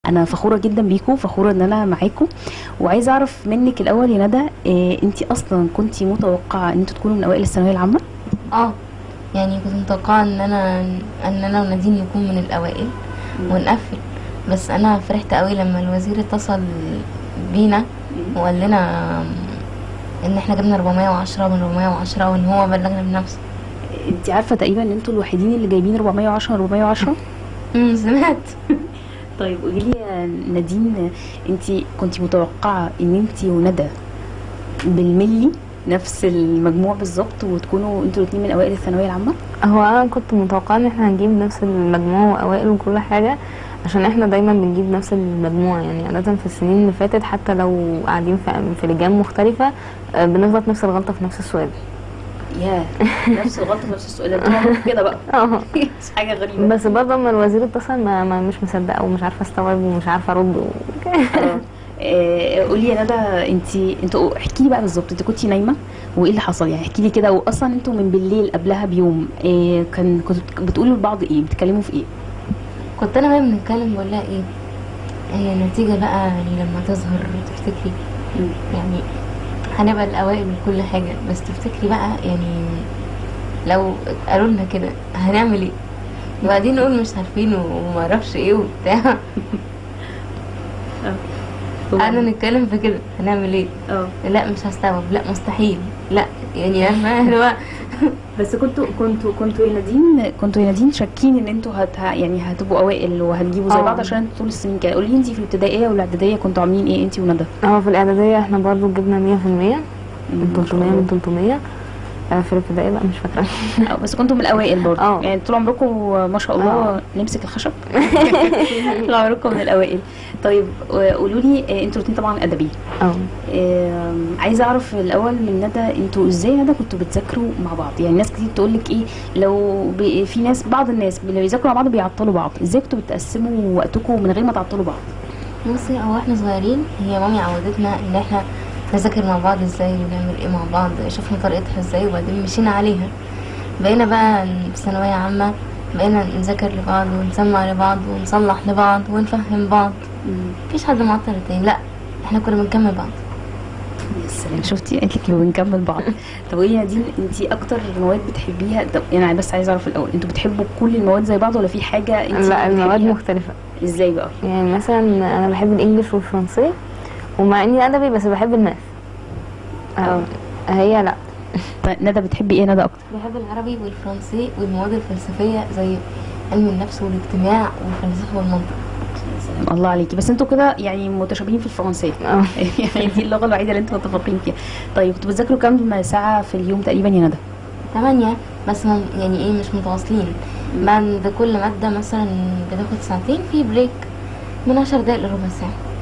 انا فخوره جدا بيكم فخوره ان انا معاكم وعايزه اعرف منك الاول يا ندى إيه انت اصلا كنت متوقعه ان انتوا تكونوا من اوائل الثانويه العامه اه يعني كنت متوقعة ان انا ان انا ونادين نكون من الاوائل ونقفل بس انا فرحت قوي لما الوزير اتصل بينا وقال لنا ان احنا جبنا 410 من 410 وان هو بلغنا بنفسه انت عارفه تقريبا ان انتوا الوحيدين اللي جايبين 410 410 امم سمعت طيب قولي لي يا نادين انت كنت متوقعه ان انت وندى بالملي نفس المجموع بالظبط وتكونوا انتوا الاثنين من اوائل الثانويه العامه هو انا كنت متوقعه ان احنا هنجيب نفس المجموع واوائل وكل حاجه عشان احنا دايما بنجيب نفس المجموع يعني عاده في السنين اللي فاتت حتى لو قاعدين في في لجان مختلفه آه، بنغلط نفس الغلطه في نفس السؤال يا نفس الغلطه في نفس السؤال انتوا عملتوا كده بقى اه مش حاجه غريبه بس برضه لما الوزير اتصل ما, ما مش مصدقه ومش عارفه استوعب ومش عارفه ارد و... اه. آه، قولي يا ندى انت انتوا احكي لي بقى بالظبط انت كنتي نايمه وايه اللي حصل يعني احكي لي كده واصلا انتوا من بالليل قبلها بيوم إيه كان كنتوا بتقولوا لبعض ايه بتتكلموا في ايه كنت انا وهي بنتكلم بقول لها ايه هي النتيجة بقى لما تظهر تفتكري يعني هنبقى الأوائل وكل حاجة بس تفتكري بقى يعني لو قالوا لنا كده هنعمل ايه وبعدين نقول مش عارفين وما اعرفش ايه وبتاع قعدنا نتكلم في كده هنعمل ايه اه لا مش هستوعب لا مستحيل لا يعني عارفه اللي هو بس كنتوا كنتوا كنتوا يا نادين كنتوا يا نادين شاكين ان انتوا هت يعني هتبقوا اوائل وهتجيبوا زي اه. بعض عشان انتوا طول السنين كده قولي لي انت في الابتدائيه والاعداديه كنتوا عاملين ايه انت وندى هو في الاعداديه احنا برضه جبنا 100% من ما شاء 300 الله. من 300 آه، في الابتدائي لا مش فاكره اه، بس كنتوا من الاوائل برضه اه. يعني طول عمركم ما شاء الله اه. نمسك الخشب طول عمركم من الاوائل طيب قولوا لي اه، انتوا الاثنين طبعا ادبي اه اه، عايزه اعرف الاول من ندى انتوا ازاي ندى كنتوا بتذاكروا مع بعض يعني ناس كتير تقول لك ايه لو بي في ناس بعض الناس اللي بيذاكروا مع بعض بيعطلوا بعض ازاي كنتوا بتقسموا وقتكم من غير ما تعطلوا بعض بصي هو احنا صغيرين هي مامي عودتنا ان احنا نذاكر مع بعض ازاي ونعمل ايه مع بعض شفنا طريقتها ازاي وبعدين مشينا عليها بقينا بقى في ثانوية عامة بقينا نذاكر لبعض ونسمع لبعض ونصلح لبعض ونفهم بعض مفيش حد معطل التاني لا احنا كنا بنكمل بعض يا سلام شفتي قالت لك بنكمل بعض طب قولي يا نادين انت اكتر مواد بتحبيها طب انا بس عايزه اعرف الاول انتوا بتحبوا كل المواد زي بعض ولا في حاجه انت لا المواد بتحبيها؟ مختلفه ازاي بقى يعني مثلا انا بحب الانجليش والفرنسي ومع اني ادبي بس بحب الماث آه، هي لا طيب ندى بتحبي ايه ندى اكتر بحب العربي والفرنسي والمواد الفلسفية زي علم النفس والاجتماع والفلسفة والمنطق سلام الله عليكي بس انتوا كده يعني متشابهين في الفرنسيه اه يعني دي اللغه الوحيده اللي انتوا متفقين فيها طيب كنتوا بتذاكروا كام ساعه في اليوم تقريبا يا ندى تمانية بس هم يعني ايه مش متواصلين بعد كل مادة مثلا بتاخد ساعتين في بريك من عشر دقايق لربع ساعة